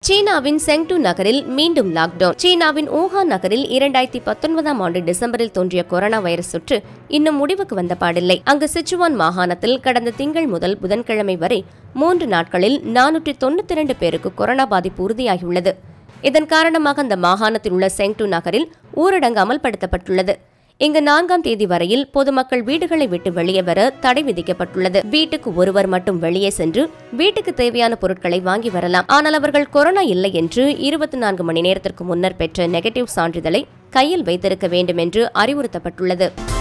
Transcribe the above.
சீனாவின் செங்டு நகரில் மீண்டும் லாக்டவுன் சீனாவின் ஊகான் நகரில் இரண்டாயிரத்தி பத்தொன்பதாம் ஆண்டு டிசம்பரில் தோன்றிய கொரோனா வைரஸ் தொற்று இன்னும் முடிவுக்கு வந்த பாடில்லை அங்கு சிச்சுவான் மாகாணத்தில் கடந்த திங்கள் முதல் புதன்கிழமை வரை மூன்று நாட்களில் நானூற்றி தொண்ணூத்தி இரண்டு பேருக்கு கொரோனா பாதிப்பு உறுதியாகியுள்ளது இதன் காரணமாக அந்த மாகாணத்தில் உள்ள செங்டு நகரில் ஊரடங்கு அமல்படுத்தப்பட்டுள்ளது இங்கு நான்காம் தேதி வரையில் பொதுமக்கள் வீடுகளை விட்டு வெளியே வர தடை விதிக்கப்பட்டுள்ளது வீட்டுக்கு ஒருவர் மட்டும் வெளியே சென்று வீட்டுக்கு தேவையான பொருட்களை வாங்கி வரலாம் ஆனால் அவர்கள் கொரோனா இல்லை என்று இருபத்தி நான்கு மணி நேரத்திற்கு முன்னர் பெற்ற நெகட்டிவ் சான்றிதழை கையில் வைத்திருக்க வேண்டும் என்று அறிவுறுத்தப்பட்டுள்ளது